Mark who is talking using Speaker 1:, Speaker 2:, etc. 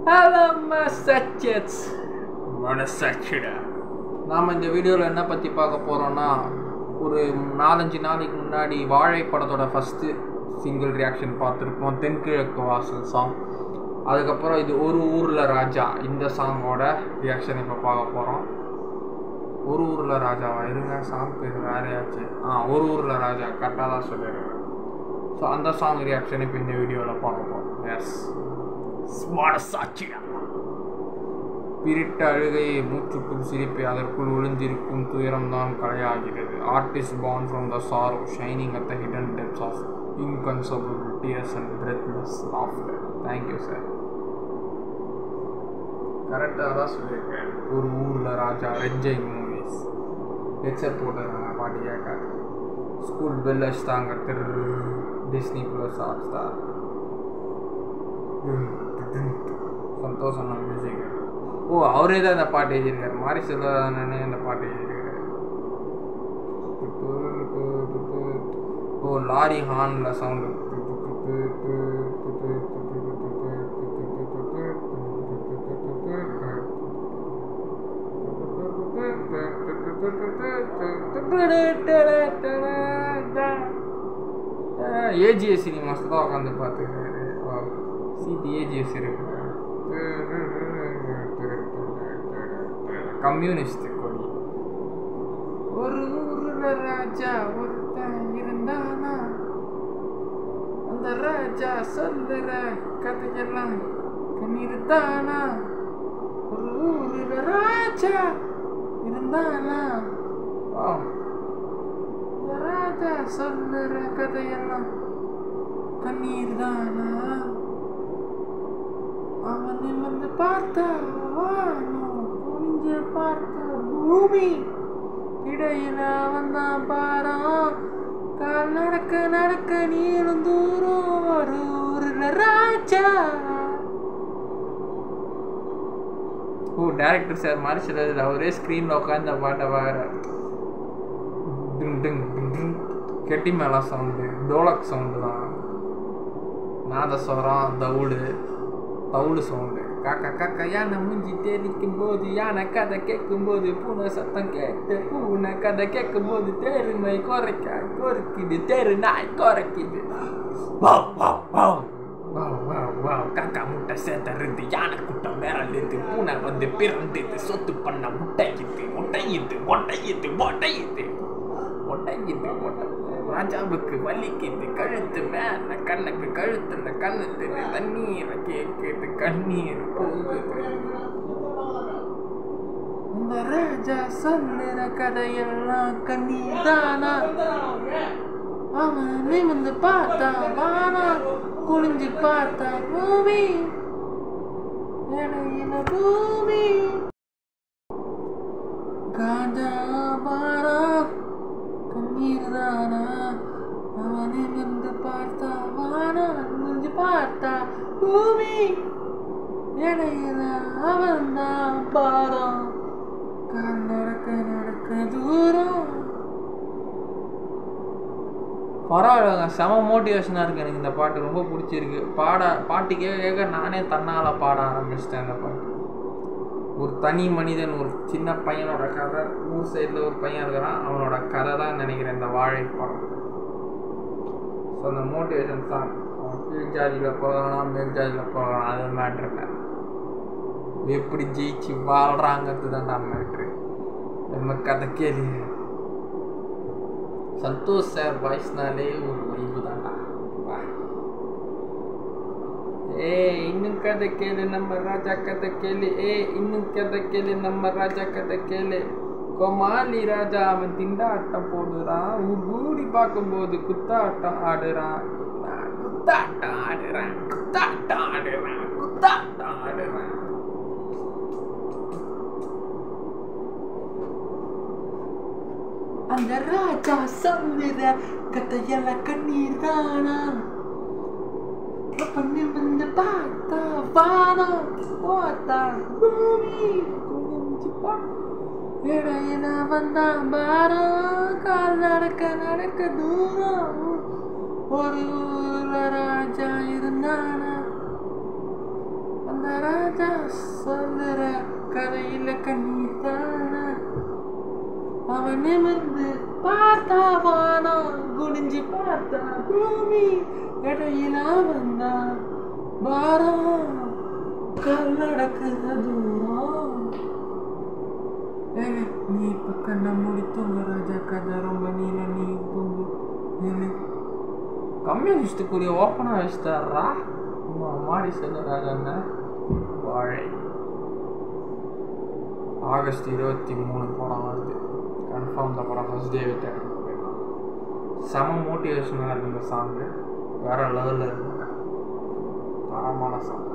Speaker 1: Hello மசச்சட்ஸ் மனசாட்சிடா நாம் இந்த வீடியோவில் என்ன பற்றி பார்க்க போகிறோன்னா ஒரு நாலஞ்சு நாளைக்கு முன்னாடி வாழை படத்தோட ஃபஸ்ட்டு சிங்கிள் ரியாக்ஷன் பார்த்துருப்போம் தென்கிழக்கு வாசல் சாங் அதுக்கப்புறம் இது ஒரு ஊரில் ராஜா இந்த சாங்கோட ரியாக்ஷன் இப்போ பார்க்க போகிறோம் ஒரு ஊரில் ராஜாவா இருங்க சாங் பேர் வேறையாச்சு ஆ ஒரு ஊரில் ராஜா கரெக்டாக தான் சொல்லிடுறேன் ஸோ அந்த சாங் ரியாக்ஷன் இப்போ இந்த வீடியோவில் பார்க்க போகிறோம் எஸ் ஸ்மார்ட் சாட்சியா பிரிட்ட அழுகையை மூச்சுக்கும் சிரிப்பை அதற்குள் ஒளிந்திருக்கும் துயரம்தான் கலையாகிறது artist born from the sorrow shining at the hidden depths of inconsolable tears and breathless laughter thank you sir கரெக்டாக தான் சொல்லியிருக்கேன் ஒரு ஊரில் ராஜா ரெஜ்ஜை மூவிஸ் ஹெட்செட் போட்டுருக்காங்க பாட்டி கேட்காது ஸ்கூல் பெல் வச்சுட்டாங்க திரு டிஸ்னி ப்ளஸ் ஹாட் ஸ்டார் சந்தோஷம் மியூசிக் ஓ அவரே தான் இந்த பாட்டு எழுதியிருக்காரு மாரி செல்வராஜனே இந்த பாட்டு எழுதியிருக்காரு ஓ லாரி ஹார்னில் சவுண்டு ஏஜிஎஸ் சினிமாஸ் தான் உட்காந்து பார்த்துருக்காரு சீட் ஏஜிஎஸ் இருக்கு கம்யூனிஸ்ட் கொடி ஒரு ஊர்ல ராஜா ஒருத்தன் இருந்தானா அந்த ராஜா சொல்லுற கதையெல்லாம் கண்ணிருத்தானா ஒரு ஊர்ல ராஜா இருந்தானா ஆ. அந்த ராஜா சொல்லுற கதையெல்லாம் கண்ணீர் தானா அவன் நிமிர்ந்து பார்த்தா வானம் குனிஞ்சு பார்த்தா பூமி இடையில வந்தான் பாரம் கால் நடக்க நடக்க நீளும் தூரம் ஒரு ஊர்ல ராஜா ஓ டேரக்டர் சார் மாதிரி சொல்றது அவரே ஸ்க்ரீனில் உட்காந்து பாட்டை பாடுற டிங் டிங் டிங் டிங் கெட்டி மேளம் சவுண்டு டோலக் சவுண்டு தான் நாதஸ்வரம் தவுடு தவுடு சவுண்டு காக்கா காக்கா யானை மூஞ்சி தெரிக்கும் போது யானை கதை கேட்கும் போது பூனை சத்தம் கேட்டு பூனை கதை கேட்கும் போது தேருமை குறைக்க குறைக்குது தேரு நாய் குறைக்குது வாவ், வாவ், வாவ். வாவ், வாவ், வாவ். காக்கா முட்டை சேர்த்தறது யானை கூட்டம் விரலுது பூனை வந்து பிறந்தது சொத்து பண்ண முட்டையுது ஒட்டையுது ஒட்டையுது ஒட்டையுது ஒட்டையுது ஒட்டை ராஜாவுக்கு வலிக்குது கழுத்து மேல கண்ணுக்கு கழுத்துல கண்ணுத்துல தண்ணீரை கேக்குது கண்ணீர் போகுது இந்த ராஜா சொல்லுற கதையெல்லாம் கண்ணீர் தானா அவன் நிமிந்து பார்த்தா வானா குளிஞ்சு பார்த்தா பூமி இடையில பூமி காஞ்சா பாரா கண்ணீர் தானா அவன் நிமிந்து பார்த்தா வானா நிமிந்து பார்த்தா பூமி இடையில அவன் தான் பாரம் கால் நடக்க நடக்க தூரம் பரவாயில்லைங்க செம மோட்டிவேஷனாக இருக்குது எனக்கு இந்த பாட்டு ரொம்ப பிடிச்சிருக்கு பாட பாட்டு கேட்க கேட்க நானே தன்னால் பாட ஆரம்பிச்சிட்டேன் இந்த பாட்டு ஒரு தனி மனிதன் ஒரு சின்ன பையனோட கதை ஊர் சைடில் ஒரு பையன் இருக்கிறான் அவனோட கதை தான் நினைக்கிறேன் இந்த வாழை படம் ஸோ அந்த மோட்டிவேஷன் சாங் அவன் கீழ் ஜாதியில் போகலாம் மேல் ஜாதியில் போகலாம் அது மேட்ரு இல்லை எப்படி ஜெயிச்சு வாழ்கிறாங்கிறது தான் நான் மேட்ரு நம்ம கதை கேள்வி சந்தோஷ் சார் வாய்ஸ்னாலே ஒரு வைப்பு தான்டா வா. ஏய் இன்னும் கதை கேளு நம்ம ராஜா கதை கேளு ஏ இன்னும் கதை கேளு நம்ம ராஜா கதை கேளு கோமாளி ராஜா அவன் திண்டாட்டம் போடுறான் ஊர் கூடி பார்க்கும்போது குத்தாட்டம் ஆடுறான் குத்தாட்டம் ஆடுறான் குத்தாட்டம் ஆடுறான் குத்தாட்டம் ஆடுறான் அந்த ராஜா சொல்லுற கதையெல்லாம் கண்ணீர் தானா பண்ணி வந்து பார்த்தா வானம் பார்த்தா பூமி குனிஞ்சு பா இடையில வந்தான் பாரம் கால் நடக்க நடக்க தூரம் ஒரு ஊர்ல ராஜா இருந்தானா அந்த ராஜா கண்ணீர் தானா அவன் நிமிர்ந்து பார்த்தா வானம் குனிஞ்சு பார்த்தா பூமி இடையில வந்தான் பாரம் கல்லடக்குற தூரம் ஏங்க நீ இப்ப கண்ணை மூடி தூங்க ராஜா கதை ரொம்ப நீல நீ தூங்கு ஏங்க கம்யூனிஸ்டுக்குரிய ஓப்பனாக வச்சுட்டாரா மாடி செல்வராஜன் வாழை ஆகஸ்ட் இருபத்தி மூணு படம் வருது கன்ஃபார்ம் இந்த படம் ஃபஸ்ட் டேவே தேட்டருக்கு போயிடலாம் செம மோட்டிவேஷனாக இருக்கு இந்த சாங்கு வேற லெவலில் இருக்கு தரமான சாங்